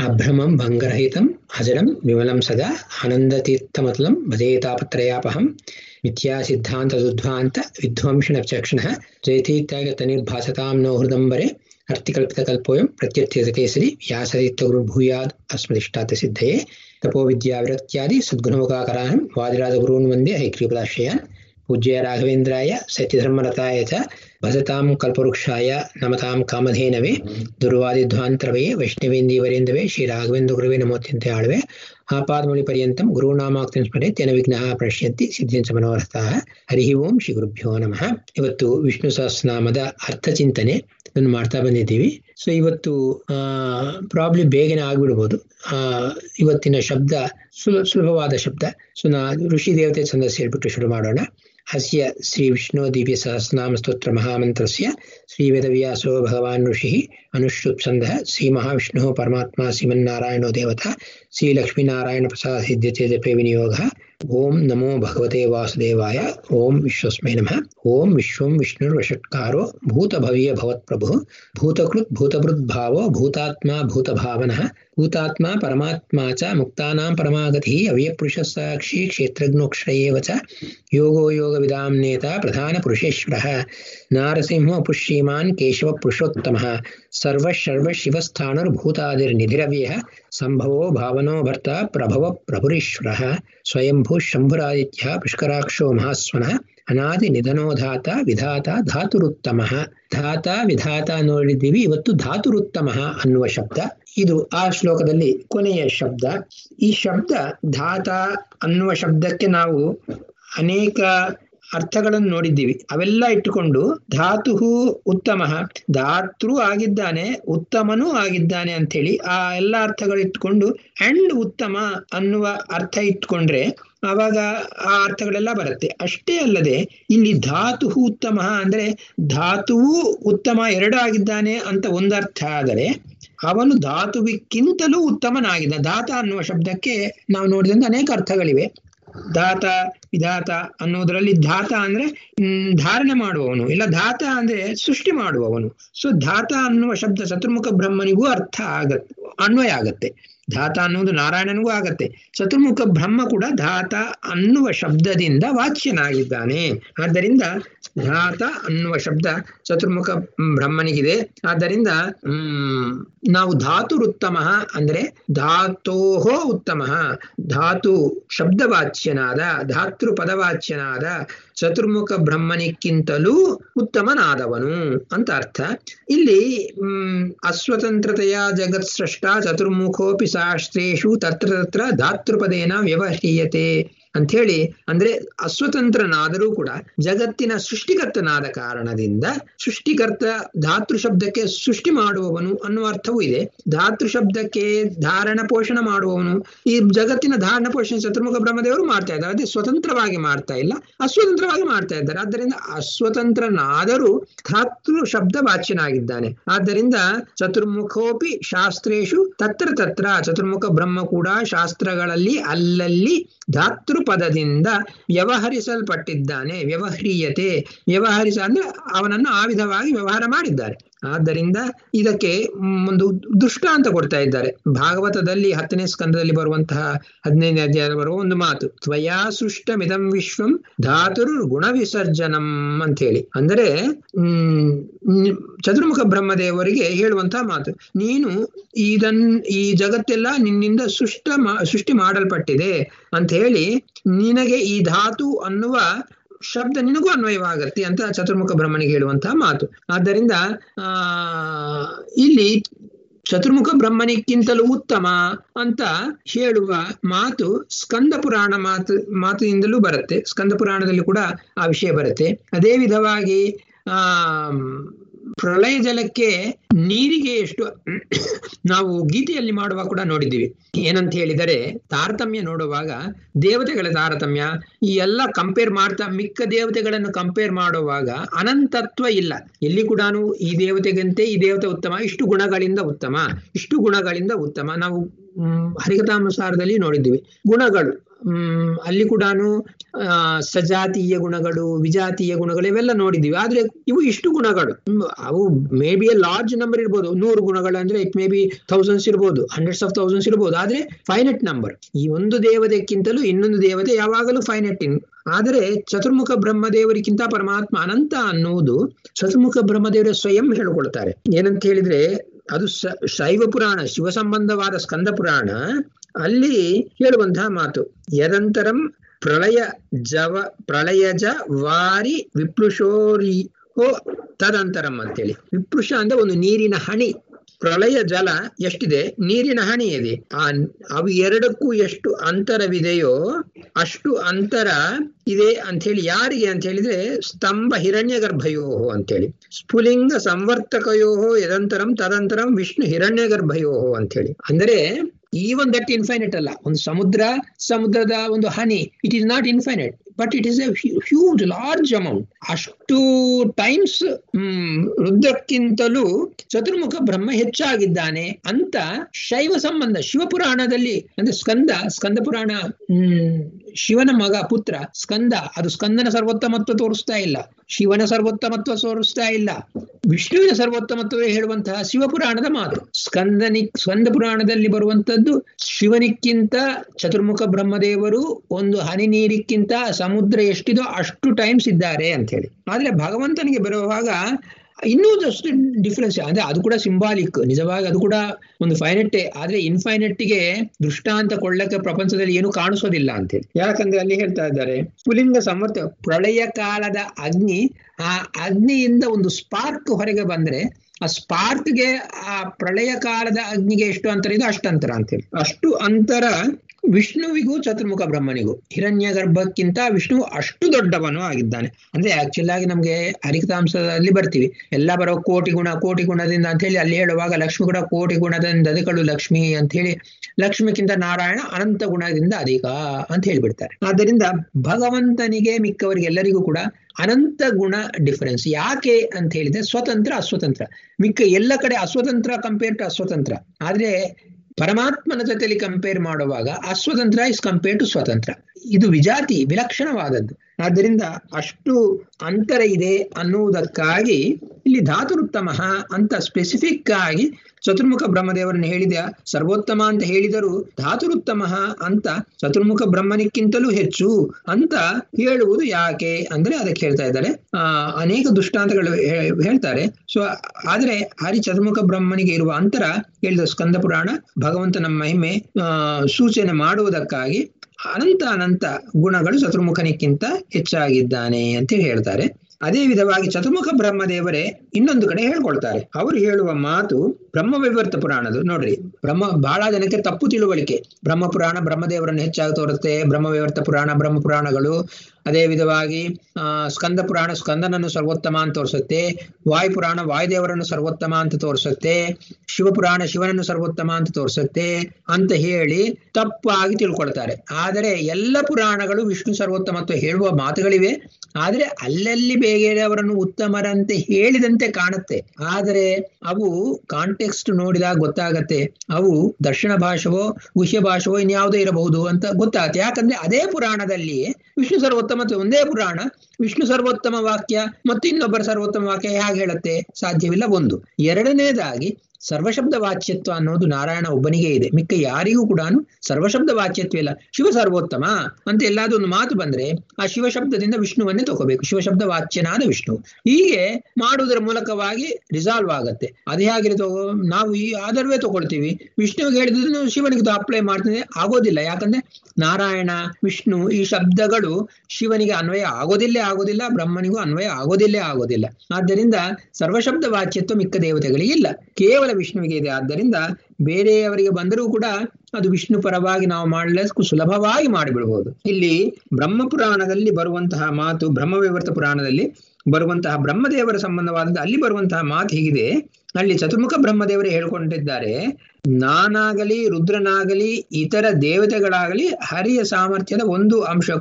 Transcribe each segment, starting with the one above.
ಅಭ್ರಮಂ ಭಂಗರಹಿತಂ ಅಜರಂ ವಿಮಲಂ ಸದಾ ಆನಂದತೀರ್ಥಮತುಲಂ ಭಜೇತಾಪತ್ರಯಾಪಹಂ ಮಿಥ್ಯಾ ಸಿದ್ಧಾಂತ ದುಧ್ವಾಂತ ವಿಧ್ವಂಸನ ಚಕ್ಷಣಃ ಜಯತೀತ್ಯಾಗತನಿರ್ಭಾಸತಾಂ ನೋ ಹೃದಂಬರೆ ಅರ್ಥಿಕಲ್ಪಿತಕಲ್ಪೋಯಂ ಪ್ರತ್ಯರ್ಥ್ಯತಕೇಸರಿ ವ್ಯಾಸತೀರ್ಥಗುರುರ್ಭೂಯಾದ್ ಅಸ್ಮದಿಷ್ಟಾತ ಸಿದ್ಧಯೇ ತಪೋವಿದ್ಯಾವಿರಕ್ತ್ಯಾದಿ ಸದ್ಗುಣಮುಖಾಕರಾನ್ ವಾದಿರಾಜಗುರೂನ್ ವಂದೇ ಹೈಗ್ರೀಪದಾಶ್ರಯಾನ್ ಪೂಜ್ಯ ರಾಘವೇಂದ್ರಾಯ ಸತ್ಯಧರ್ಮರತಾಯ ಚ ಭಜತಾಂ ಕಲ್ಪವೃಕ್ಷಾಯ ನಮತಾಂ ಕಾಮಧೇನವೇ ದುರ್ವಾದಿಧ್ವಾಂತರವೇ ವೈಷ್ಣವೇಂದೀವರೇಂದವೇ ಶ್ರೀ ರಾಘವೇಂದ್ರ ಗುರುವೇ ನಮೋತ್ಯಂತೆ ಆಳ್ವೆ ಆಪಾದಮೌಳಿ ಪರ್ಯಂತಂ ಗುರುನಾಮಾಕ್ತಿಂ ಸ್ಮರೆ ತೆನ ವಿಘ್ನಃ ಪ್ರಣಶ್ಯಂತಿ ಸಿದ್ಧಿಂಚ ಮನೋರಥಾಃ ಹರಿ ಓಂ ಶ್ರೀ ಗುರುಭ್ಯೋ ನಮಃ ಇವತ್ತು ವಿಷ್ಣು ಸಹಸ್ರನಾಮದ ಅರ್ಥ ಚಿಂತನೆ ಇದನ್ನು ಮಾಡ್ತಾ ಬಂದಿದ್ದೀವಿ ಸೊ ಇವತ್ತು ಆ ಪ್ರಾಬ್ಲಿ ಬೇಗನೆ ಆಗ್ಬಿಡ್ಬೋದು ಆ ಇವತ್ತಿನ ಶಬ್ದ ಸುಲ ಸುಲಭವಾದ ಶಬ್ದ ಸೊ ನಾ ಋಷಿ ದೇವತೆ ಛಂದಸ್ಸು ಹೇಳ್ಬಿಟ್ಟು ಶುರು ಮಾಡೋಣ ಅಸ್ಯ ಶ್ರೀ ವಿಷ್ಣು ದಿವ್ಯ ಸಹಸ್ರನಾಮ ಸ್ತೋತ್ರ ಮಹಾಮಂತ್ರಸ್ಯ ಶ್ರೀ ವೇದವ್ಯಾಸೋ ಭಗವಾನ್ ಋಷಿ ಅನುಶ್ರುಪ್ ಛಂದಃ ಶ್ರೀ ಮಹಾವಿಷ್ಣು ಪರಮಾತ್ಮ ಶ್ರೀಮನ್ನಾರಾಯಣೋ ದೇವತಾ ಶ್ರೀ ಲಕ್ಷ್ಮೀನಾರಾಯಣ ಪ್ರಸಾದ ಸಿದ್ಧತೆ ಜಪೆ ವಿನಿಯೋಗ ಓಂ ನಮೋ ಭಗವತೆ ವಾಸುದೇವಾಯ ಓಂ ವಿಶ್ವಸ್ಮೈ ನಮಃ ಓಂ ವಿಶ್ವಂ ವಿಷ್ಣುರ್ವಷಟ್ಕಾರೋ ಭೂತಭವ್ಯ ಭವತ್ಪ್ರಭು ಭೂತಕೃತ್ ಭೂತಭೃತ್ ಭಾವೋ ಭೂತಾತ್ಮ ಭೂತಭಾವನಃ ಭೂತಾತ್ಮ ಪರಮಾತ್ಮ ಚ ಮುಕ್ತಾನಾಂ ಪರಮಾಗತಿ ಅವ್ಯಪುರುಷ ಸಾಕ್ಷಿ ಕ್ಷೇತ್ರಜ್ಞೋಕ್ಷರೇವ ಚ ಯೋಗೋ ಯೋಗ ವಿದಾಂ ನೇತ ಪ್ರಧಾನ ಪುರುಷೇಶ್ವರಃ ನಾರಸಿಂಹ ಪುಷ್ಯಮಾನ್ ಕೇಶವ ಪುರುಷೋತ್ತಮಃ ಸರ್ವ ಶರ್ವ ಶಿವಸ್ಥಾಣುರ್ಭೂತಾದಿರ್ನಿಧಿರವ್ಯಃ ಸಂಭವೋ ಭಾವನೋ ಭರ್ತ ಪ್ರಭವ ಪ್ರಭುರೀಶ್ವರಃ ಸ್ವಯಂಭೂ ಶಂಭುರಾದಿತ್ಯ ಪುಷ್ಕರಾಕ್ಷೋ ಮಹಾಸ್ವನಃ ಅನಾದಿ ನಿಧನೋಧಾತ ವಿಧಾತ ಧಾತುರುತ್ತಮ ಧಾತ ವಿಧಾತ ನೋಡಿದ್ದೀವಿ ಇವತ್ತು ಧಾತುರುತ್ತಮ ಅನ್ನುವ ಶಬ್ದ ಇದು ಆ ಶ್ಲೋಕದಲ್ಲಿ ಕೊನೆಯ ಶಬ್ದ ಈ ಶಬ್ದ ಧಾತ ಅನ್ನುವ ಶಬ್ದಕ್ಕೆ ನಾವು ಅನೇಕ ಅರ್ಥಗಳನ್ನು ನೋಡಿದ್ದೀವಿ ಅವೆಲ್ಲ ಇಟ್ಟುಕೊಂಡು ಧಾತು ಉತ್ತಮ ಧಾತೃ ಆಗಿದ್ದಾನೆ ಉತ್ತಮನೂ ಆಗಿದ್ದಾನೆ ಅಂಥೇಳಿ ಆ ಎಲ್ಲ ಅರ್ಥಗಳು ಇಟ್ಕೊಂಡು ಅಂಡ್ ಉತ್ತಮ ಅನ್ನುವ ಅರ್ಥ ಇಟ್ಕೊಂಡ್ರೆ ಆವಾಗ ಆ ಅರ್ಥಗಳೆಲ್ಲ ಬರುತ್ತೆ ಅಷ್ಟೇ ಅಲ್ಲದೆ ಇಲ್ಲಿ ಧಾತು ಉತ್ತಮ ಅಂದ್ರೆ ಧಾತುವು ಉತ್ತಮ ಎರಡು ಆಗಿದ್ದಾನೆ ಅಂತ ಒಂದರ್ಥ ಆದರೆ ಅವನು ಧಾತುವಿಕ್ಕಿಂತಲೂ ಉತ್ತಮನಾಗಿದ್ದ ಧಾತ ಅನ್ನುವ ಶಬ್ದಕ್ಕೆ ನಾವು ನೋಡಿದಂತೆ ಅನೇಕ ಅರ್ಥಗಳಿವೆ ಧಾತ ವಿಧಾತ ಅನ್ನೋದರಲ್ಲಿ ಧಾತ ಅಂದ್ರೆ ಹ್ಮ್ ಧಾರಣೆ ಮಾಡುವವನು ಇಲ್ಲ ಧಾತ ಅಂದ್ರೆ ಸೃಷ್ಟಿ ಮಾಡುವವನು ಸೊ ಧಾತ ಅನ್ನುವ ಶಬ್ದ ಚತುರ್ಮುಖ ಬ್ರಹ್ಮನಿಗೂ ಅರ್ಥ ಆಗತ್ತೆ ಅನ್ವಯ ಆಗತ್ತೆ ಧಾತ ಅನ್ನುವುದು ನಾರಾಯಣನಿಗೂ ಆಗತ್ತೆ ಚತುರ್ಮುಖ ಬ್ರಹ್ಮ ಕೂಡ ಧಾತ ಅನ್ನುವ ಶಬ್ದದಿಂದ ವಾಚ್ಯನಾಗಿದ್ದಾನೆ ಆದ್ದರಿಂದ ಧಾತ ಅನ್ನುವ ಶಬ್ದ ಚತುರ್ಮುಖ ಬ್ರಹ್ಮನಿಗಿದೆ ಆದ್ದರಿಂದ ಹ್ಮ್ ನಾವು ಧಾತುರುತ್ತಮ ಅಂದ್ರೆ ಧಾತೋಹೋ ಉತ್ತಮ ಧಾತು ಶಬ್ದವಾಚ್ಯನಾದ ಧಾತೃ ಪದವಾಚ್ಯನಾದ ಚತುರ್ಮುಖ ಬ್ರಹ್ಮನಿಕ್ಕಿಂತಲೂ ಉತ್ತಮನಾದವನು ಅಂತ ಅರ್ಥ ಇಲ್ಲಿ ಹ್ಮ್ ಅಸ್ವತಂತ್ರತೆಯ ಜಗತ್ ಸೃಷ್ಟ ಚತುರ್ಮುಖೋಪಿ ಶಾಸ್ತ್ರೇಶು ತತ್ರ ತತ್ರ ಧಾತೃಪದೇನ ವ್ಯವಹ್ರಿಯತೆ ಅಂಥೇಳಿ ಅಂದ್ರೆ ಅಸ್ವತಂತ್ರನಾದರೂ ಕೂಡ ಜಗತ್ತಿನ ಸೃಷ್ಟಿಕರ್ತನಾದ ಕಾರಣದಿಂದ ಸೃಷ್ಟಿಕರ್ತ ಧಾತೃ ಶಬ್ದಕ್ಕೆ ಸೃಷ್ಟಿ ಮಾಡುವವನು ಅನ್ನುವ ಅರ್ಥವೂ ಇದೆ ಧಾತೃ ಶಬ್ದಕ್ಕೆ ಧಾರಣ ಪೋಷಣ ಮಾಡುವವನು ಈ ಜಗತ್ತಿನ ಧಾರಣ ಪೋಷಣೆ ಚತುರ್ಮುಖ ಬ್ರಹ್ಮದೇವರು ಮಾಡ್ತಾ ಇದ್ದಾರೆ ಅದೇ ಸ್ವತಂತ್ರವಾಗಿ ಮಾಡ್ತಾ ಇಲ್ಲ ಅಸ್ವತಂತ್ರವಾಗಿ ಮಾಡ್ತಾ ಇದ್ದಾರೆ ಆದ್ದರಿಂದ ಅಸ್ವತಂತ್ರನಾದರೂ ಧಾತೃ ಶಬ್ದ ವಾಚ್ಯನಾಗಿದ್ದಾನೆ ಆದ್ದರಿಂದ ಚತುರ್ಮುಖೋಪಿ ಶಾಸ್ತ್ರೇಶು ತತ್ರ ತತ್ರ ಚತುರ್ಮುಖ ಬ್ರಹ್ಮ ಕೂಡ ಶಾಸ್ತ್ರಗಳಲ್ಲಿ ಅಲ್ಲಲ್ಲಿ ಧಾತೃ ಪದದಿಂದ ವ್ಯವಹರಿಸಲ್ಪಟ್ಟಿದ್ದಾನೆ ವ್ಯವಹ್ರೀಯತೆ ವ್ಯವಹರಿಸ ಅಂದ್ರೆ ಅವನನ್ನು ಆ ವಿಧವಾಗಿ ವ್ಯವಹಾರ ಮಾಡಿದ್ದಾರೆ ಆದ್ದರಿಂದ ಇದಕ್ಕೆ ಒಂದು ದೃಷ್ಟಾಂತ ಕೊಡ್ತಾ ಇದ್ದಾರೆ ಭಾಗವತದಲ್ಲಿ ಹತ್ತನೇ ಸ್ಕಂದದಲ್ಲಿ ಬರುವಂತಹ ಹದಿನೈದನೇ ಅಧ್ಯಾಯ ಬರುವ ಒಂದು ಮಾತು ತ್ವಯಾ ಸೃಷ್ಟಮಿದಂ ವಿಶ್ವಂ ಧಾತುರ್ ಗುಣ ವಿಸರ್ಜನಂ ಅಂತ ಹೇಳಿ ಅಂದರೆ ಹ್ಮ್ ಚತುರ್ಮುಖ ಬ್ರಹ್ಮದೇವರಿಗೆ ಹೇಳುವಂತಹ ಮಾತು ನೀನು ಇದನ್ ಈ ಜಗತ್ತೆಲ್ಲ ನಿನ್ನಿಂದ ಸೃಷ್ಟ ಸೃಷ್ಟಿ ಮಾಡಲ್ಪಟ್ಟಿದೆ ಅಂತ ಹೇಳಿ ನಿನಗೆ ಈ ಧಾತು ಅನ್ನುವ ಶಬ್ದ ನಿನಗೂ ಅನ್ವಯವಾಗತ್ತೆ ಅಂತ ಚತುರ್ಮುಖ ಬ್ರಹ್ಮನಿಗೆ ಹೇಳುವಂತಹ ಮಾತು ಆದ್ದರಿಂದ ಆ ಇಲ್ಲಿ ಚತುರ್ಮುಖ ಬ್ರಹ್ಮನಿಕ್ಕಿಂತಲೂ ಉತ್ತಮ ಅಂತ ಹೇಳುವ ಮಾತು ಸ್ಕಂದ ಪುರಾಣ ಮಾತು ಮಾತಿನಿಂದಲೂ ಬರುತ್ತೆ ಸ್ಕಂದ ಪುರಾಣದಲ್ಲಿ ಕೂಡ ಆ ವಿಷಯ ಬರುತ್ತೆ ಅದೇ ವಿಧವಾಗಿ ಆ ಪ್ರಳಯ ಜಲಕ್ಕೆ ನೀರಿಗೆ ಎಷ್ಟು ನಾವು ಗೀತೆಯಲ್ಲಿ ಮಾಡುವಾಗ ಕೂಡ ನೋಡಿದ್ದೀವಿ ಏನಂತ ಹೇಳಿದರೆ ತಾರತಮ್ಯ ನೋಡುವಾಗ ದೇವತೆಗಳ ತಾರತಮ್ಯ ಈ ಎಲ್ಲ ಕಂಪೇರ್ ಮಾಡ್ತಾ ಮಿಕ್ಕ ದೇವತೆಗಳನ್ನು ಕಂಪೇರ್ ಮಾಡುವಾಗ ಅನಂತತ್ವ ಇಲ್ಲ ಎಲ್ಲಿ ಕೂಡ ಈ ದೇವತೆಗಂತೆ ಈ ದೇವತೆ ಉತ್ತಮ ಇಷ್ಟು ಗುಣಗಳಿಂದ ಉತ್ತಮ ಇಷ್ಟು ಗುಣಗಳಿಂದ ಉತ್ತಮ ನಾವು ಹ್ಮ್ ಹರಿಕಥಾನುಸಾರದಲ್ಲಿ ನೋಡಿದ್ದೀವಿ ಗುಣಗಳು ಹ್ಮ್ ಅಲ್ಲಿ ಕೂಡ ಸಜಾತೀಯ ಗುಣಗಳು ವಿಜಾತೀಯ ಗುಣಗಳು ಇವೆಲ್ಲ ನೋಡಿದೀವಿ ಆದ್ರೆ ಇವು ಇಷ್ಟು ಗುಣಗಳು ಹ್ಮ್, ಅವು may be a large number ಇರ್ಬೋದು ನೂರು ಗುಣಗಳು ಅಂದ್ರೆ ಇಟ್ ಮೇ ಬಿ ಥೌಸಂಡ್ಸ್ ಇರ್ಬೋದು ಹಂಡ್ರೆಡ್ಸ್ ಆಫ್ ಥೌಸಂಡ್ಸ್ ಇರ್ಬೋದು ಆದ್ರೆ ಫೈನೆಟ್ ನಂಬರ್ ಈ ಒಂದು ದೇವತೆಕ್ಕಿಂತಲೂ ಇನ್ನೊಂದು ದೇವತೆ ಯಾವಾಗಲೂ ಫೈನೆಟ್ ಇನ್ ಆದರೆ ಚತುರ್ಮುಖ ಬ್ರಹ್ಮದೇವರಿಗಿಂತ ಪರಮಾತ್ಮ ಅನಂತ ಅನ್ನುವುದು ಚತುರ್ಮುಖ ಬ್ರಹ್ಮದೇವರ ಸ್ವಯಂ ಹೇಳ್ಕೊಳ್ತಾರೆ ಏನಂತ ಹೇಳಿದ್ರೆ ಅದು ಸ- ಶೈವ ಪುರಾಣ ಶಿವ ಸಂಬಂಧವಾದ ಸ್ಕಂದ ಪುರಾಣ ಅಲ್ಲಿ ಹೇಳುವಂತಹ ಮಾತು ಯದಂತರಂ ಪ್ರಳಯ ಜವ ಪ್ರಳಯಜ ವಾರಿ ವಿಪ್ಲುಷೋರಿ ಓ ತದಂತರಂ ಅಂತೇಳಿ ವಿಪ್ಲುಷ ಅಂದ್ರೆ ಒಂದು ನೀರಿನ ಹನಿ ಪ್ರಳಯ ಜಲ ಎಷ್ಟಿದೆ ನೀರಿನ ಹನಿ ಇದೆ ಆ ಅವು ಎರಡಕ್ಕೂ ಎಷ್ಟು ಅಂತರವಿದೆಯೋ ಅಷ್ಟು ಅಂತರ ಇದೆ ಅಂತ ಹೇಳಿ ಯಾರಿಗೆ ಅಂತ ಹೇಳಿದ್ರೆ ಸ್ತಂಭ ಹಿರಣ್ಯ ಗರ್ಭಯೋ ಅಂತೇಳಿ ಸ್ಫುಲಿಂಗ ಸಂವರ್ತಕಯೋ ಯದಂತರಂ ತದಂತರಂ ವಿಷ್ಣು ಹಿರಣ್ಯ ಗರ್ಭಯೋ ಅಂತೇಳಿ ಅಂದರೆ ಈವನ್ ದಟ್ ಇನ್ಫೈನೈಟ್ ಅಲ್ಲ ಒಂದು ಸಮುದ್ರ ಸಮುದ್ರದ ಒಂದು ಹನಿ it is not infinite but it is a huge large amount ಅಷ್ಟು ಟೈಮ್ಸ್ ರುದ್ರಕ್ಕಿಂತಲೂ ಚತುರ್ಮುಖ ಬ್ರಹ್ಮ ಹೆಚ್ಚಾಗಿದ್ದಾನೆ ಅಂತ ಶೈವ ಸಂಬಂಧ ಶಿವಪುರಾಣದಲ್ಲಿ ಅಂದ್ರೆ ಸ್ಕಂದ ಸ್ಕಂದ ಪುರಾಣ ಹ್ಮ್ ಶಿವನ ಮಗ ಪುತ್ರ ಸ್ಕಂದ ಅದು ಸ್ಕಂದನ ಸರ್ವೋತ್ತಮತ್ವ ತೋರಿಸ್ತಾ ಇಲ್ಲ ಶಿವನ ಸರ್ವೋತ್ತಮತ್ವ ತೋರಿಸ್ತಾ ಇಲ್ಲ ವಿಷ್ಣುವಿನ ಸರ್ವೋತ್ತಮತ್ವವೇ ಹೇಳುವಂತಹ ಶಿವಪುರಾಣದ ಮಾತು ಸ್ಕಂದನಿ ಸ್ಕಂದ ಪುರಾಣದಲ್ಲಿ ಬರುವಂತದ್ದು ಶಿವನಿಕ್ಕಿಂತ ಚತುರ್ಮುಖ ಬ್ರಹ್ಮದೇವರು ಒಂದು ಹನಿ ನೀರಿಕ್ಕಿಂತ ಸಮುದ್ರ ಎಷ್ಟಿದೋ ಅಷ್ಟು ಟೈಮ್ಸ್ ಇದ್ದಾರೆ ಅಂತ ಹೇಳಿ ಆದ್ರೆ ಭಗವಂತನಿಗೆ ಬರುವಾಗ ಇನ್ನೂ ಜಸ್ಟ್ ಡಿಫ್ರೆನ್ಸ್ ಅಂದ್ರೆ ಅದು ಕೂಡ ಸಿಂಬಾಲಿಕ್ ನಿಜವಾಗಿ ಅದು ಕೂಡ ಒಂದು ಫೈನೆಟ್ಟೆ ಆದ್ರೆ ಇನ್ಫೈನೆಟ್ಗೆ ದೃಷ್ಟಾಂತ ಕೊಳ್ಳಕ್ಕೆ ಪ್ರಪಂಚದಲ್ಲಿ ಏನು ಕಾಣಿಸೋದಿಲ್ಲ ಅಂತೇಳಿ ಯಾಕಂದ್ರೆ ಅಲ್ಲಿ ಹೇಳ್ತಾ ಇದ್ದಾರೆ ಪುಲಿಂಗ ಸಮರ್ಥ ಪ್ರಳಯ ಕಾಲದ ಅಗ್ನಿ ಆ ಅಗ್ನಿಯಿಂದ ಒಂದು ಸ್ಪಾರ್ಕ್ ಹೊರಗೆ ಬಂದ್ರೆ ಆ ಸ್ಪಾರ್ಕ್ಗೆ ಆ ಪ್ರಳಯ ಕಾಲದ ಅಗ್ನಿಗೆ ಎಷ್ಟು ಅಂತರ ಇದೆ ಅಷ್ಟು ಅಂತರ ಅಂತೇಳಿ ಅಷ್ಟು ಅಂತರ ವಿಷ್ಣುವಿಗೂ ಚತುರ್ಮುಖ ಬ್ರಹ್ಮನಿಗೂ ಹಿರಣ್ಯ ಗರ್ಭಕ್ಕಿಂತ ವಿಷ್ಣು ಅಷ್ಟು ದೊಡ್ಡವನು ಆಗಿದ್ದಾನೆ ಅಂದ್ರೆ ಆಕ್ಚುಲ್ ಆಗಿ ನಮ್ಗೆ ಹರಿಕತಾಂಶದಲ್ಲಿ ಬರ್ತೀವಿ ಎಲ್ಲ ಬರೋ ಕೋಟಿ ಗುಣ ಕೋಟಿ ಗುಣದಿಂದ ಅಂತ ಹೇಳಿ ಅಲ್ಲಿ ಹೇಳುವಾಗ ಲಕ್ಷ್ಮಿ ಕೂಡ ಕೋಟಿ ಗುಣದಿಂದ ಅದಗಳು ಲಕ್ಷ್ಮಿ ಅಂತ ಹೇಳಿ ಲಕ್ಷ್ಮಿಗಿಂತ ನಾರಾಯಣ ಅನಂತ ಗುಣದಿಂದ ಅಧಿಕ ಅಂತ ಹೇಳ್ಬಿಡ್ತಾರೆ ಆದ್ದರಿಂದ ಭಗವಂತನಿಗೆ ಮಿಕ್ಕವರಿಗೆಲ್ಲರಿಗೂ ಕೂಡ ಅನಂತ ಗುಣ ಡಿಫರೆನ್ಸ್ ಯಾಕೆ ಅಂತ ಹೇಳಿದ್ರೆ ಸ್ವತಂತ್ರ ಅಸ್ವತಂತ್ರ ಮಿಕ್ಕ ಎಲ್ಲ ಕಡೆ ಅಸ್ವತಂತ್ರ ಕಂಪೇರ್ ಟು ಅಸ್ವತಂತ್ರ ಆದ್ರೆ ಪರಮಾತ್ಮನ ಜೊತೆಲಿ ಕಂಪೇರ್ ಮಾಡುವಾಗ ಅಸ್ವತಂತ್ರ ಇಸ್ ಕಂಪೇರ್ ಟು ಸ್ವತಂತ್ರ ಇದು ವಿಜಾತಿ ವಿಲಕ್ಷಣವಾದದ್ದು ಆದ್ದರಿಂದ ಅಷ್ಟು ಅಂತರ ಇದೆ ಅನ್ನುವುದಕ್ಕಾಗಿ ಇಲ್ಲಿ ಧಾತುರುತ್ತಮ ಅಂತ ಸ್ಪೆಸಿಫಿಕ್ ಆಗಿ ಚತುರ್ಮುಖ ಬ್ರಹ್ಮದೇವರನ್ನು ಹೇಳಿದ ಸರ್ವೋತ್ತಮ ಅಂತ ಹೇಳಿದರೂ ಧಾತುರುತ್ತಮ ಅಂತ ಚತುರ್ಮುಖ ಬ್ರಹ್ಮನಿಕ್ಕಿಂತಲೂ ಹೆಚ್ಚು ಅಂತ ಹೇಳುವುದು ಯಾಕೆ ಅಂದ್ರೆ ಅದಕ್ಕೆ ಹೇಳ್ತಾ ಇದ್ದಾರೆ ಆ ಅನೇಕ ದುಷ್ಟಾಂತಗಳು ಹೇ- ಹೇಳ್ತಾರೆ ಸೊ ಆದ್ರೆ ಹರಿ ಚತುರ್ಮುಖ ಬ್ರಹ್ಮನಿಗೆ ಇರುವ ಅಂತರ ಹೇಳಿದ ಸ್ಕಂದ ಪುರಾಣ ಭಗವಂತನ ಮಹಿಮೆ ಆ ಸೂಚನೆ ಮಾಡುವುದಕ್ಕಾಗಿ ಅನಂತ ಅನಂತ ಗುಣಗಳು ಚತುರ್ಮುಖನಿಕ್ಕಿಂತ ಹೆಚ್ಚಾಗಿದ್ದಾನೆ ಅಂತ ಹೇಳ್ತಾರೆ ಅದೇ ವಿಧವಾಗಿ ಚತುರ್ಮುಖ ಬ್ರಹ್ಮದೇವರೇ ಇನ್ನೊಂದು ಕಡೆ ಹೇಳ್ಕೊಳ್ತಾರೆ ಅವರು ಹೇಳುವ ಮಾತು ಬ್ರಹ್ಮ ವಿವರ್ತ ಪುರಾಣದು ನೋಡ್ರಿ ಬ್ರಹ್ಮ ಬಹಳ ಜನಕ್ಕೆ ತಪ್ಪು ತಿಳುವಳಿಕೆ ಬ್ರಹ್ಮ ಪುರಾಣ ಬ್ರಹ್ಮದೇವರನ್ನು ಹೆಚ್ಚಾಗಿ ತೋರುತ್ತೆ ಬ್ರಹ್ಮ ವಿವರ್ತ ಪುರಾಣ ಬ್ರಹ್ಮ ಪುರಾಣಗಳು ಅದೇ ವಿಧವಾಗಿ ಆ ಸ್ಕಂದ ಪುರಾಣ ಸ್ಕಂದನನ್ನು ಸರ್ವೋತ್ತಮ ಅಂತ ತೋರಿಸುತ್ತೆ ವಾಯು ಪುರಾಣ ವಾಯುದೇವರನ್ನು ಸರ್ವೋತ್ತಮ ಅಂತ ತೋರಿಸುತ್ತೆ ಶಿವಪುರಾಣ ಶಿವನನ್ನು ಸರ್ವೋತ್ತಮ ಅಂತ ತೋರಿಸುತ್ತೆ ಅಂತ ಹೇಳಿ ತಪ್ಪಾಗಿ ತಿಳ್ಕೊಳ್ತಾರೆ ಆದರೆ ಎಲ್ಲ ಪುರಾಣಗಳು ವಿಷ್ಣು ಸರ್ವೋತ್ತಮತ್ವ ಹೇಳುವ ಮಾತುಗಳಿವೆ ಆದರೆ ಅಲ್ಲಲ್ಲಿ ಬೇರೆಯವರನ್ನು ಉತ್ತಮರಂತೆ ಹೇಳಿದಂತೆ ಕಾಣುತ್ತೆ ಆದರೆ ಅವು ಕಾಂಟೆಕ್ಸ್ಟ್ ನೋಡಿದಾಗ ಗೊತ್ತಾಗತ್ತೆ ಅವು ದರ್ಶನ ಭಾಷವೋ ಗುಹ್ಯ ಭಾಷವೋ ಇನ್ಯಾವುದೋ ಇರಬಹುದು ಅಂತ ಗೊತ್ತಾಗತ್ತೆ ಯಾಕಂದ್ರೆ ಅದೇ ಪುರಾಣದಲ್ಲಿ ವಿಷ್ಣು ಸರ್ವೋತ್ತಮತ್ವ ಒಂದೇ ಪುರಾಣ ವಿಷ್ಣು ಸರ್ವೋತ್ತಮ ವಾಕ್ಯ ಮತ್ತು ಇನ್ನೊಬ್ಬರ ಸರ್ವೋತ್ತಮ ವಾಕ್ಯ ಹೇಗೆ ಹೇಳುತ್ತೆ ಸಾಧ್ಯವಿಲ್ಲ ಒಂದು ಎರಡನೇದಾಗಿ ಸರ್ವಶಬ್ದ ವಾಚ್ಯತ್ವ ಅನ್ನೋದು ನಾರಾಯಣ ಒಬ್ಬನಿಗೆ ಇದೆ ಮಿಕ್ಕ ಯಾರಿಗೂ ಕೂಡ ಸರ್ವಶಬ್ದ ವಾಚ್ಯತ್ವ ಇಲ್ಲ ಶಿವ ಸರ್ವೋತ್ತಮ ಅಂತ ಎಲ್ಲಾದ್ರೂ ಒಂದು ಮಾತು ಬಂದ್ರೆ ಆ ಶಿವಶಬ್ದದಿಂದ ವಿಷ್ಣುವನ್ನೇ ತಗೋಬೇಕು ಶಿವಶಬ್ದ ವಾಚ್ಯನಾದ ವಿಷ್ಣು ಹೀಗೆ ಮಾಡುವುದರ ಮೂಲಕವಾಗಿ ರಿಸಾಲ್ವ್ ಆಗತ್ತೆ ಅದೇ ಹೇಗಿರುತ್ತೋ ನಾವು ಈ ಆಧಾರವೇ ತಗೊಳ್ತೀವಿ ವಿಷ್ಣುವಿಗೆ ಹೇಳಿದ್ರು ಶಿವನಿಗೆ ಅಪ್ಲೈ ಮಾಡ್ತದೆ ಆಗೋದಿಲ್ಲ ಯಾಕಂದ್ರೆ ನಾರಾಯಣ ವಿಷ್ಣು ಈ ಶಬ್ದಗಳು ಶಿವನಿಗೆ ಅನ್ವಯ ಆಗೋದಿಲ್ಲೇ ಆಗೋದಿಲ್ಲ ಬ್ರಹ್ಮನಿಗೂ ಅನ್ವಯ ಆಗೋದಿಲ್ಲೇ ಆಗೋದಿಲ್ಲ ಆದ್ದರಿಂದ ಸರ್ವಶಬ್ದ ವಾಚ್ಯತ್ವ ಮಿಕ್ಕ ದೇವತೆಗಳಿಗೆ ಇಲ್ಲ ಕೇವಲ ವಿಷ್ಣುವಿಗೆ ಇದೆ ಆದ್ದರಿಂದ ಬೇರೆಯವರಿಗೆ ಬಂದರೂ ಕೂಡ ಅದು ವಿಷ್ಣು ಪರವಾಗಿ ನಾವು ಮಾಡಲಿಕ್ಕೆ ಸುಲಭವಾಗಿ ಮಾಡಿಬಿಡ್ಬೋದು ಇಲ್ಲಿ ಬ್ರಹ್ಮ ಪುರಾಣದಲ್ಲಿ ಬರುವಂತಹ ಮಾತು ಬ್ರಹ್ಮ ವಿವರ್ತ ಪುರಾಣದಲ್ಲಿ ಬರುವಂತಹ ಬ್ರಹ್ಮದೇವರ ಸಂಬಂಧವಾದಂತ ಅಲ್ಲಿ ಬರುವಂತಹ ಮಾತು ಹೀಗಿದೆ ಅಲ್ಲಿ ಚತುರ್ಮುಖ ಬ್ರಹ್ಮದೇವರೇ ಹೇಳ್ಕೊಂಡಿದ್ದಾರೆ ನಾನಾಗಲಿ ರುದ್ರನಾಗಲಿ ಇತರ ದೇವತೆಗಳಾಗಲಿ ಹರಿಯ ಸಾಮರ್ಥ್ಯದ ಒಂದು ಅಂಶಕ್ಕೂ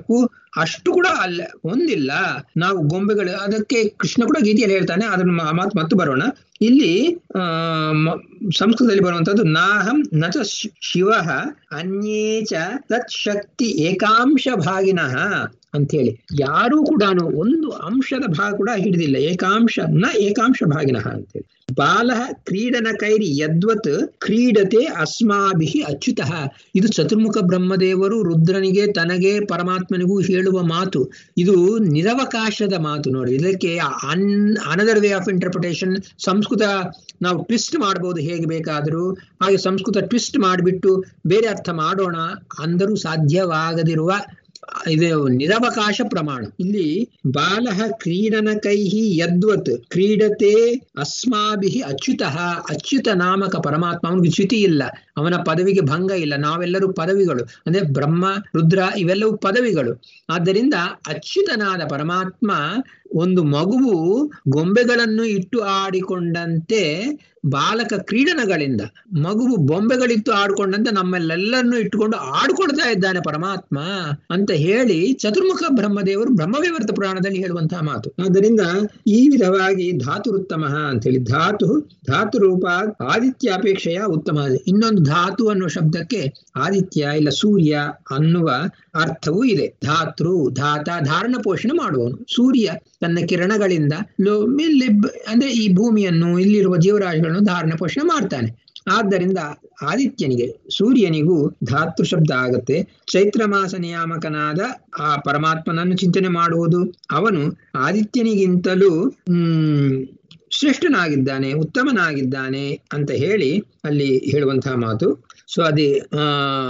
ಅಷ್ಟು ಕೂಡ ಅಲ್ಲ ಒಂದಿಲ್ಲ ನಾವು ಗೊಂಬೆಗಳು ಅದಕ್ಕೆ ಕೃಷ್ಣ ಕೂಡ ಗೀತೆಯಲ್ಲಿ ಹೇಳ್ತಾನೆ ಅದನ್ನ ಮ- ಮಾತು ಮತ್ತು ಬರೋಣ ಇಲ್ಲಿ ಆ ಮ- ಸಂಸ್ಕೃತದಲ್ಲಿ ಬರುವಂತದ್ದು ನಾಹಂ ನ ಚ ಶಿ- ಶಿವಃ ಅನ್ಯೇ ಚ ತತ್ ಶಕ್ತಿ ಏಕಾಂಶ ಭಾಗಿನಃ ಅಂತೇಳಿ ಯಾರೂ ಕೂಡ ಒಂದು ಅಂಶದ ಭಾಗ ಕೂಡ ಹಿಡಿದಿಲ್ಲ ಏಕಾಂಶ ನ ಏಕಾಂಶ ಭಾಗಿನಃ ಅಂತೇಳಿ ಬಾಲ ಕ್ರೀಡನ ಕೈರಿ ಯದ್ವತ್ ಕ್ರೀಡತೆ ಅಸ್ಮಾಭಿ ಅಚ್ಯುತಃ ಇದು ಚತುರ್ಮುಖ ಬ್ರಹ್ಮದೇವರು ರುದ್ರನಿಗೆ ತನಗೆ ಪರಮಾತ್ಮನಿಗೂ ಹೇಳುವ ಮಾತು ಇದು ನಿರವಕಾಶದ ಮಾತು ನೋಡಿ ಇದಕ್ಕೆ an another way of interpretation Sanskrit ನಾವು ಟ್ವಿಸ್ಟ್ ಮಾಡಬಹುದು ಹೇಗೆ ಬೇಕಾದರೂ ಹಾಗೆ ಸಂಸ್ಕೃತ ಟ್ವಿಸ್ಟ್ ಮಾಡಿಬಿಟ್ಟು ಬೇರೆ ಅರ್ಥ ಮಾಡೋಣ ಅಂದರೂ ಸಾಧ್ಯವಾಗದಿರುವ ಇದು ನಿರವಕಾಶ ಪ್ರಮಾಣ ಇಲ್ಲಿ ಬಾಲ ಕ್ರೀಡನ ಕೈಹಿ ಯದ್ವತ್ ಕ್ರೀಡತೆ ಅಸ್ಮಾಭಿ ಅಚ್ಯುತ ಅಚ್ಯುತ ನಾಮಕ ಪರಮಾತ್ಮ ಅವನಿಗೆ ಚ್ಯುತಿ ಇಲ್ಲ ಅವನ ಪದವಿಗೆ ಭಂಗ ಇಲ್ಲ ನಾವೆಲ್ಲರೂ ಪದವಿಗಳು ಅಂದ್ರೆ ಬ್ರಹ್ಮ ರುದ್ರ ಇವೆಲ್ಲವೂ ಪದವಿಗಳು ಆದ್ದರಿಂದ ಅಚ್ಯುತನಾದ ಪರಮಾತ್ಮ ಒಂದು ಮಗುವು ಗೊಂಬೆಗಳನ್ನು ಇಟ್ಟು ಆಡಿಕೊಂಡಂತೆ ಬಾಲಕ ಕ್ರೀಡನಗಳಿಂದ ಮಗುವು ಬೊಂಬೆಗಳಿತ್ತು ಆಡ್ಕೊಂಡಂತೆ ನಮ್ಮೆಲ್ಲೆಲ್ಲರನ್ನು ಇಟ್ಟುಕೊಂಡು ಆಡ್ಕೊಳ್ತಾ ಇದ್ದಾನೆ ಪರಮಾತ್ಮ ಅಂತ ಹೇಳಿ ಚತುರ್ಮುಖ ಬ್ರಹ್ಮದೇವರು ಬ್ರಹ್ಮವಿವರ್ತ ಪುರಾಣದಲ್ಲಿ ಹೇಳುವಂತಹ ಮಾತು ಆದ್ದರಿಂದ ಈ ವಿಧವಾಗಿ ಧಾತುರುತ್ತಮ ಅಂತ ಹೇಳಿ ಧಾತು ಧಾತು ರೂಪ ಆದಿತ್ಯಾಪೇಕ್ಷೆಯ ಉತ್ತಮ ಇನ್ನೊಂದು ಧಾತು ಅನ್ನುವ ಶಬ್ದಕ್ಕೆ ಆದಿತ್ಯ ಇಲ್ಲ ಸೂರ್ಯ ಅನ್ನುವ ಅರ್ಥವೂ ಇದೆ ಧಾತೃ ಧಾತ ಧಾರಣ ಪೋಷಣೆ ಮಾಡುವವನು ಸೂರ್ಯ ತನ್ನ ಕಿರಣಗಳಿಂದ ಲೋ- ಇಲ್ಲಿ ಬ- ಅಂದ್ರೆ ಈ ಭೂಮಿಯನ್ನು ಇಲ್ಲಿರುವ ಜೀವರಾಶಿಗಳನ್ನು ಧಾರಣ ಪೋಷಣೆ ಮಾಡ್ತಾನೆ ಆದ್ದರಿಂದ ಆದಿತ್ಯನಿಗೆ ಸೂರ್ಯನಿಗೂ ಧಾತೃ ಶಬ್ದ ಆಗತ್ತೆ ಚೈತ್ರ ಮಾಸ ನಿಯಾಮಕನಾದ ಆ ಪರಮಾತ್ಮನನ್ನು ಚಿಂತನೆ ಮಾಡುವುದು ಅವನು ಆದಿತ್ಯನಿಗಿಂತಲೂ ಹ್ಮ್ ಶ್ರೇಷ್ಠನಾಗಿದ್ದಾನೆ ಉತ್ತಮನಾಗಿದ್ದಾನೆ ಅಂತ ಹೇಳಿ ಅಲ್ಲಿ ಹೇಳುವಂತಹ ಮಾತು ಸೊ ಅದೇ ಆ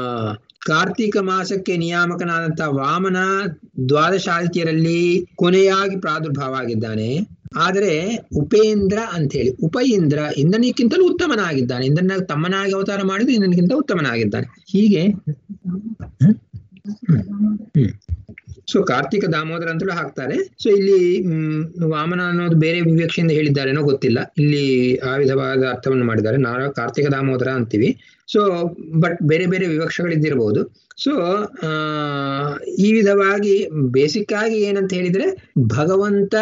ಕಾರ್ತೀಕ ಮಾಸಕ್ಕೆ ನಿಯಾಮಕನಾದಂತಹ ವಾಮನ ದ್ವಾದಶ ಆದಿತ್ಯರಲ್ಲಿ ಕೊನೆಯಾಗಿ ಪ್ರಾದುರ್ಭಾವ ಆಗಿದ್ದಾನೆ ಆದರೆ ಉಪೇಂದ್ರ ಅಂತ ಹೇಳಿ ಉಪೇಂದ್ರ ಇಂದ್ರನಿಗಿಂತಲೂ ಉತ್ತಮನಾಗಿದ್ದಾನೆ ಇಂದ್ರನ ತಮ್ಮನಾಗಿ ಅವತಾರ ಮಾಡಿದ್ದು ಇಂದ್ರನಿಗಿಂತ ಉತ್ತಮನಾಗಿದ್ದಾನೆ ಹೀಗೆ ಸೊ ಕಾರ್ತಿಕ ದಾಮೋದರ ಅಂತಲೂ ಹಾಕ್ತಾರೆ ಸೊ ಇಲ್ಲಿ ಹ್ಮ್, ವಾಮನ ಅನ್ನೋದು ಬೇರೆ ವಿವೇಕ್ಷೆಯಿಂದ ಹೇಳಿದ್ದಾರೇನೋ ಗೊತ್ತಿಲ್ಲ ಇಲ್ಲಿ ಆ ವಿಧವಾದ ಅರ್ಥವನ್ನು ಮಾಡಿದ್ದಾರೆ ನಾವು ಕಾರ್ತಿಕ ದಾಮೋದರ ಅಂತೀವಿ ಸೊ ಬಟ್ ಬೇರೆ ಬೇರೆ ವಿವಕ್ಷಗಳಿದ್ದಿರಬಹುದು ಸೊ ಆ ಈ ವಿಧವಾಗಿ ಬೇಸಿಕ್ ಆಗಿ ಏನಂತ ಹೇಳಿದ್ರೆ ಭಗವಂತ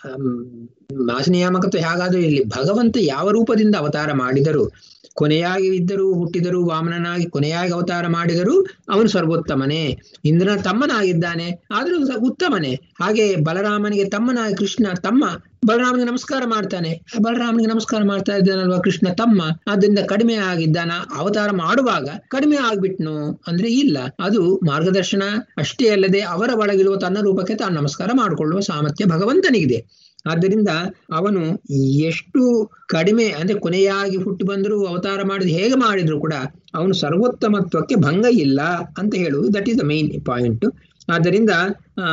ಮಾಸ ನಿಯಾಮಕತ್ವ ಹೇಗಾದ್ರೂ ಇಲ್ಲಿ ಭಗವಂತ ಯಾವ ರೂಪದಿಂದ ಅವತಾರ ಮಾಡಿದರು ಕೊನೆಯಾಗಿ ಇದ್ದರು ಹುಟ್ಟಿದರು ವಾಮನನಾಗಿ ಕೊನೆಯಾಗಿ ಅವತಾರ ಮಾಡಿದರು ಅವನು ಸರ್ವೋತ್ತಮನೇ ಇಂದ್ರನ ತಮ್ಮನಾಗಿದ್ದಾನೆ ಆದರೂ ಸ- ಉತ್ತಮನೇ ಹಾಗೆ ಬಲರಾಮನಿಗೆ ತಮ್ಮನಾಗಿ ಕೃಷ್ಣ ತಮ್ಮ ಬಲರಾಮನಿಗೆ ನಮಸ್ಕಾರ ಮಾಡ್ತಾನೆ ಆ ಬಲರಾಮನಿಗೆ ನಮಸ್ಕಾರ ಮಾಡ್ತಾ ಇದ್ದಾನಲ್ವಾ ಕೃಷ್ಣ ತಮ್ಮ ಆದ್ದರಿಂದ ಕಡಿಮೆ ಆಗಿದ್ದಾನ ಅವತಾರ ಮಾಡುವಾಗ ಕಡಿಮೆ ಆಗ್ಬಿಟ್ನು ಅಂದ್ರೆ ಇಲ್ಲ ಅದು ಮಾರ್ಗದರ್ಶನ ಅಷ್ಟೇ ಅಲ್ಲದೆ ಅವರ ಒಳಗಿರುವ ತನ್ನ ರೂಪಕ್ಕೆ ತಾನು ನಮಸ್ಕಾರ ಮಾಡಿಕೊಳ್ಳುವ ಸಾಮರ್ಥ್ಯ ಭಗವಂತನಿಗಿದೆ ಆದ್ದರಿಂದ ಅವನು ಎಷ್ಟು ಕಡಿಮೆ ಅಂದ್ರೆ ಕೊನೆಯಾಗಿ ಹುಟ್ಟಿ ಬಂದರೂ ಅವತಾರ ಮಾಡಿದ್ರು ಹೇಗೆ ಮಾಡಿದ್ರು ಕೂಡ ಅವನು ಸರ್ವೋತ್ತಮತ್ವಕ್ಕೆ ಭಂಗ ಇಲ್ಲ ಅಂತ ಹೇಳುವುದು that is the main point ಆದ್ದರಿಂದ ಆ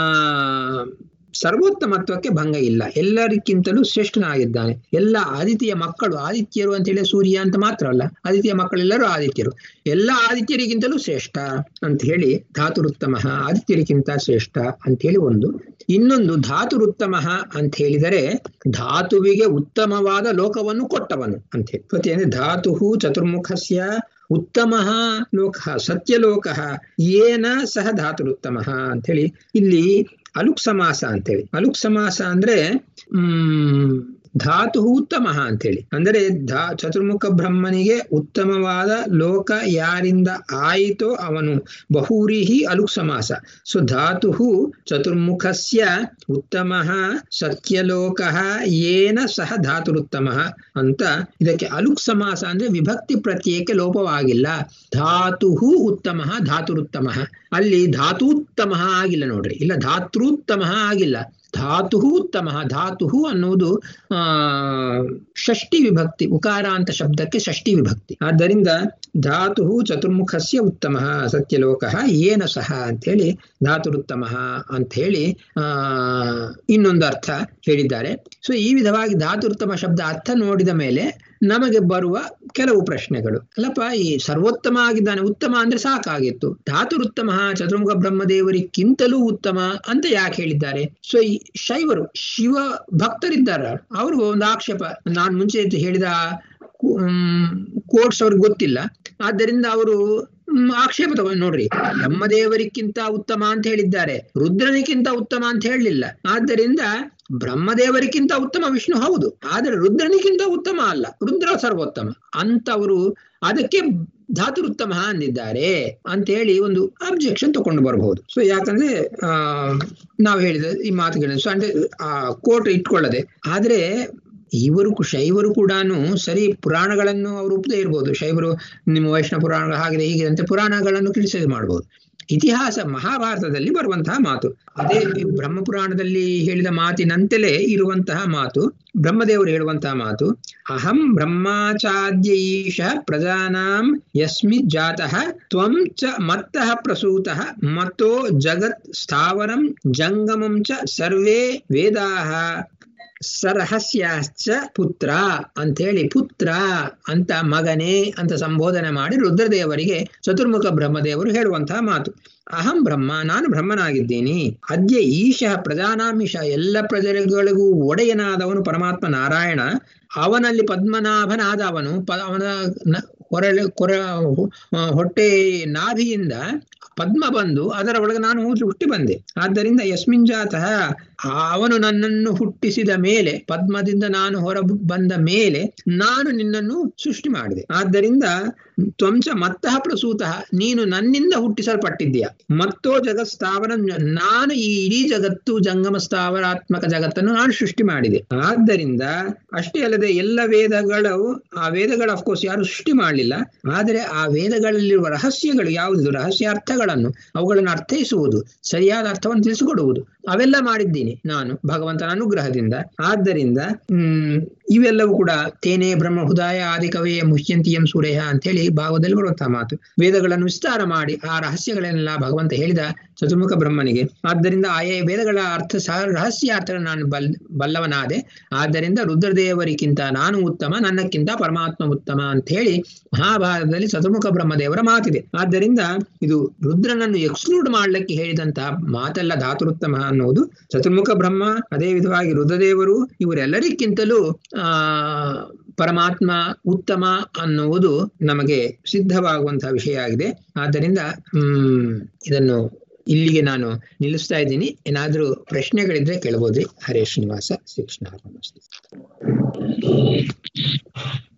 ಸರ್ವೋತ್ತಮತ್ವಕ್ಕೆ ಭಂಗ ಇಲ್ಲ ಎಲ್ಲರಿಗಿಂತಲೂ ಶ್ರೇಷ್ಠನಾಗಿದ್ದಾನೆ ಎಲ್ಲ ಆದಿತ್ಯ ಮಕ್ಕಳು ಆದಿತ್ಯರು ಅಂತ ಹೇಳಿ ಸೂರ್ಯ ಅಂತ ಮಾತ್ರ ಅಲ್ಲ ಆದಿತ್ಯ ಮಕ್ಕಳೆಲ್ಲರೂ ಆದಿತ್ಯರು ಎಲ್ಲ ಆದಿತ್ಯರಿಗಿಂತಲೂ ಶ್ರೇಷ್ಠ ಅಂತ ಹೇಳಿ ಧಾತುರುತ್ತಮ ಆದಿತ್ಯರಿಗಿಂತ ಶ್ರೇಷ್ಠ ಅಂತ ಹೇಳಿ ಒಂದು ಇನ್ನೊಂದು ಧಾತುರುತ್ತಮ ಅಂತ ಹೇಳಿದರೆ ಧಾತುವಿಗೆ ಉತ್ತಮವಾದ ಲೋಕವನ್ನು ಕೊಟ್ಟವನು ಅಂತ ಹೇಳಿ ಮತ್ತೆ ಅಂದ್ರೆ ಧಾತು ಚತುರ್ಮುಖಸ್ಯ ಉತ್ತಮ ಲೋಕ ಸತ್ಯಲೋಕ ಏನ ಸಹ ಧಾತುರುತ್ತಮ ಅಂತ ಹೇಳಿ ಇಲ್ಲಿ ಅಲುಕ್ ಸಮಾಸ ಅಂತೇಳಿ ಅಲುಕ್ ಸಮಾಸ ಅಂದ್ರೆ ಹ್ಮ್ ಧಾತು ಉತ್ತಮ ಅಂತೇಳಿ ಅಂದರೆ ಧಾ ಚತುರ್ಮುಖ ಬ್ರಹ್ಮನಿಗೆ ಉತ್ತಮವಾದ ಲೋಕ ಯಾರಿಂದ ಆಯಿತೋ ಅವನು ಬಹುರೀಹಿ ಅಲುಕ್ ಸಮಾಸ ಸೊ ಧಾತು ಚತುರ್ಮುಖಸ್ಯ ಉತ್ತಮ ಸತ್ಯಲೋಕ ಏನ ಸಹ ಧಾತುರುತ್ತಮ ಅಂತ ಇದಕ್ಕೆ ಅಲುಕ್ ಸಮಾಸ ಅಂದ್ರೆ ವಿಭಕ್ತಿ ಪ್ರತ್ಯೇಕ ಲೋಪವಾಗಿಲ್ಲ ಧಾತು ಉತ್ತಮ ಧಾತುರುತ್ತಮ ಅಲ್ಲಿ ಧಾತೂತ್ತಮ ಆಗಿಲ್ಲ ನೋಡ್ರಿ ಇಲ್ಲ ಧಾತೃತ್ತಮ ಆಗಿಲ್ಲ ಧಾತು ಉತ್ತಮ ಧಾತು ಅನ್ನುವುದು ಆ ಷಷ್ಠಿ ವಿಭಕ್ತಿ ಉಕಾರ ಅಂತ ಶಬ್ದಕ್ಕೆ ಷಷ್ಠಿ ವಿಭಕ್ತಿ ಆದ್ದರಿಂದ ಧಾತು ಚತುರ್ಮುಖಸ್ಯ ಉತ್ತಮ ಸತ್ಯಲೋಕ ಏನ ಸಹ ಅಂತೇಳಿ ಧಾತುರುತ್ತಮ ಅಂತ ಹೇಳಿ ಆ ಇನ್ನೊಂದು ಅರ್ಥ ಹೇಳಿದ್ದಾರೆ ಸೊ ಈ ವಿಧವಾಗಿ ಧಾತುರುತ್ತಮ ಶಬ್ದ ಅರ್ಥ ನೋಡಿದ ಮೇಲೆ ನಮಗೆ ಬರುವ ಕೆಲವು ಪ್ರಶ್ನೆಗಳು ಅಲ್ಲಪ್ಪ ಈ ಸರ್ವೋತ್ತಮ ಆಗಿದ್ದಾನೆ ಉತ್ತಮ ಅಂದ್ರೆ ಸಾಕಾಗಿತ್ತು ಧಾತುರುತ್ತಮ ಚತುರ್ಮುಖ ಬ್ರಹ್ಮದೇವರಿಗಿಂತಲೂ ಉತ್ತಮ ಅಂತ ಯಾಕೆ ಹೇಳಿದ್ದಾರೆ ಸೊ ಈ ಶೈವರು ಶಿವ ಭಕ್ತರಿದ್ದಾರೆ ಅವರು ಒಂದು ಆಕ್ಷೇಪ ನಾನು ಮುಂಚೆ ಹೇಳಿದ ಕೋಟ್ಸ್ ಅವ್ರಿಗೆ ಗೊತ್ತಿಲ್ಲ ಆದ್ದರಿಂದ ಅವರು ಮ್, ಆಕ್ಷೇಪ ತಗೊಂಡು ನೋಡ್ರಿ ಬ್ರಹ್ಮದೇವರಿಗಿಂತ ಉತ್ತಮ ಅಂತ ಹೇಳಿದ್ದಾರೆ ರುದ್ರನಿಗಿಂತ ಉತ್ತಮ ಅಂತ ಹೇಳಲಿಲ್ಲ ಆದ್ದರಿಂದ ಬ್ರಹ್ಮದೇವರಿಗಿಂತ ಉತ್ತಮ ವಿಷ್ಣು ಹೌದು ಆದರೆ ರುದ್ರನಿಗಿಂತ ಉತ್ತಮ ಅಲ್ಲ ರುದ್ರ ಸರ್ವೋತ್ತಮ ಅಂತವರು ಅದಕ್ಕೆ ಧಾತುರುತ್ತಮ ಅಂದಿದ್ದಾರೆ ಅಂತ ಹೇಳಿ ಒಂದು ಅಬ್ಜೆಕ್ಷನ್ ತಕೊಂಡು ಬರಬಹುದು ಸೊ ಯಾಕಂದ್ರೆ ಆ ನಾವು ಹೇಳಿದ ಈ ಮಾತುಗಳನ್ನು ಸೊ ಅಂದ್ರೆ ಆ ಕೋಟ್ ಇಟ್ಕೊಳ್ಳದೆ ಆದ್ರೆ ಇವರು ಕು- ಶೈವರು ಕೂಡ ಸರಿ ಪುರಾಣಗಳನ್ನು ಅವರು ಒಪ್ಪದೇ ಇರ್ಬೋದು ಶೈವರು ನಿಮ್ಮ ವೈಷ್ಣವ ಪುರಾಣ ಹಾಗೆ ಹೀಗೆ ಅಂತ ಪುರಾಣಗಳನ್ನು ಕ್ರಿಟಿಸೈಸ್ ಮಾಡಬಹುದು ಇತಿಹಾಸ ಮಹಾಭಾರತದಲ್ಲಿ ಬರುವಂತಹ ಮಾತು ಅದೇ ಈ ಬ್ರಹ್ಮಪುರಾಣದಲ್ಲಿ ಹೇಳಿದ ಮಾತಿನಂತೆಲೇ ಇರುವಂತಹ ಮಾತು ಬ್ರಹ್ಮದೇವರು ಹೇಳುವಂತಹ ಮಾತು ಅಹಂ ಬ್ರಹ್ಮಾಚಾದ್ಯ ಈಶ ಪ್ರಜಾನಾಂ ಯಸ್ಮಿ ಜಾತಃ ತ್ವಂ ಚ ಮತ್ತಃ ಪ್ರಸೂತಃ ಮತೋ ಜಗತ್ ಸ್ಥಾವರಂ ಜಂಗಮಂ ಚ ಸರ್ವೇ ವೇದಾಹ ಸರಹಸ್ಯಾಶ್ಚ ಪುತ್ರ ಅಂತ ಹೇಳಿ ಪುತ್ರ ಅಂತ ಮಗನೇ ಅಂತ ಸಂಬೋಧನೆ ಮಾಡಿ ರುದ್ರದೇವರಿಗೆ ಚತುರ್ಮುಖ ಬ್ರಹ್ಮದೇವರು ಹೇಳುವಂತಹ ಮಾತು ಅಹಂ ಬ್ರಹ್ಮ ನಾನು ಬ್ರಹ್ಮನಾಗಿದ್ದೀನಿ ಅದ್ಯ ಈಶ ಪ್ರಜಾನಾಮೀಶ ಎಲ್ಲ ಪ್ರಜೆಗಳಿಗೂ ಒಡೆಯನಾದವನು ಪರಮಾತ್ಮ ನಾರಾಯಣ ಅವನಲ್ಲಿ ಪದ್ಮನಾಭನಾದವನು ಪ ಅವನ ನ- ಹೊರಳೆ ಕೊರ ಹೊಟ್ಟೆ ನಾಭಿಯಿಂದ ಪದ್ಮ ಬಂದು ಅದರ ಒಳಗೆ ನಾನು ಹುಟ್ಟಿ ಬಂದೆ ಆದ್ದರಿಂದ ಯಸ್ಮಿನ್ ಜಾತಃ ಅವನು ನನ್ನನ್ನು ಹುಟ್ಟಿಸಿದ ಮೇಲೆ ಪದ್ಮದಿಂದ ನಾನು ಹೊರ ಬಂದ ಮೇಲೆ ನಾನು ನಿನ್ನನ್ನು ಸೃಷ್ಟಿ ಮಾಡಿದೆ ಆದ್ದರಿಂದ ತ್ವಂಚ ಮತ್ತಃ ಪ್ರಸೂತಃ ನೀನು ನನ್ನಿಂದ ಹುಟ್ಟಿಸಲ್ಪಟ್ಟಿದ್ದೀಯ ಮತ್ತೋ ಜಗತ್ ಸ್ಥಾವರ ನಾನು ಈ ಇಡೀ ಜಗತ್ತು ಜಂಗಮ ಸ್ಥಾವರಾತ್ಮಕ ಜಗತ್ತನ್ನು ನಾನು ಸೃಷ್ಟಿ ಮಾಡಿದೆ ಆದ್ದರಿಂದ ಅಷ್ಟೇ ಅಲ್ಲದೆ ಎಲ್ಲ ವೇದಗಳು ಆ ವೇದಗಳು ಅಫ್ಕೋರ್ಸ್ ಯಾರು ಸೃಷ್ಟಿ ಮಾಡಲಿಲ್ಲ ಆದರೆ ಆ ವೇದಗಳಲ್ಲಿರುವ ರಹಸ್ಯಗಳು ಯಾವುದು ರಹಸ್ಯಾರ್ಥಗಳನ್ನು ಅವುಗಳನ್ನು ಅರ್ಥೈಸುವುದು ಸರಿಯಾದ ಅರ್ಥವನ್ನು ತಿಳಿಸಿಕೊಡುವುದು ಅವೆಲ್ಲ ಮಾಡಿದ್ದೀನಿ ನಾನು ಭಗವಂತನ ಅನುಗ್ರಹದಿಂದ ಆದ್ದರಿಂದ ಹ್ಮ್ ಇವೆಲ್ಲವೂ ಕೂಡ ತೇನೇ ಬ್ರಹ್ಮ ಹುದಾಯ ಆದಿ ಕವೆಯ ಮುಹ್ಯಂತಿಯಂ ಸೂರ್ಯ ಅಂತ ಹೇಳಿ ಭಾಗವತದಲ್ಲಿ ಬರುವಂತಹ ಮಾತು ವೇದಗಳನ್ನು ವಿಸ್ತಾರ ಮಾಡಿ ಆ ರಹಸ್ಯಗಳನ್ನೆಲ್ಲ ಭಗವಂತ ಹೇಳಿದ ಚತುರ್ಮುಖ ಬ್ರಹ್ಮನಿಗೆ ಆದ್ದರಿಂದ ಆಯಾ ವೇದಗಳ ಅರ್ಥ ಸಹ ರಹಸ್ಯಾರ್ಥಗಳನ್ನು ನಾನು ಬಲ್ ಬಲ್ಲವನಾದೆ ಆದ್ದರಿಂದ ರುದ್ರದೇವರಿಗಿಂತ ನಾನು ಉತ್ತಮ ನನ್ನಕ್ಕಿಂತ ಪರಮಾತ್ಮ ಉತ್ತಮ ಅಂತ ಹೇಳಿ ಮಹಾಭಾರತದಲ್ಲಿ ಚತುರ್ಮುಖ ಬ್ರಹ್ಮದೇವರ ಮಾತಿದೆ ಆದ್ದರಿಂದ ಇದು ರುದ್ರನನ್ನು ಎಕ್ಸ್ಕ್ಲೂಡ್ ಮಾಡ್ಲಿಕ್ಕೆ ಹೇಳಿದಂತಹ ಮಾತೆಲ್ಲ ಧಾತುರುತ್ತಮ ಅನ್ನುವುದು ಚತುರ್ಮುಖ ಬ್ರಹ್ಮ ಅದೇ ವಿಧವಾಗಿ ರುದ್ರದೇವರು ಇವರೆಲ್ಲರಿಗಿಂತಲೂ ಆ ಪರಮಾತ್ಮ ಉತ್ತಮ ಅನ್ನುವುದು ನಮಗೆ ಸಿದ್ಧವಾಗುವಂತಹ ವಿಷಯ ಆಗಿದೆ ಆದ್ದರಿಂದ ಹ್ಮ್ ಇದನ್ನು ಇಲ್ಲಿಗೆ ನಾನು ನಿಲ್ಲಿಸ್ತಾ ಇದ್ದೀನಿ ಏನಾದ್ರೂ ಪ್ರಶ್ನೆಗಳಿದ್ರೆ ಕೇಳಬಹುದ್ರಿ ಹರೇ ಶ್ರೀನಿವಾಸ ಶ್ರೀಕೃಷ್ಣ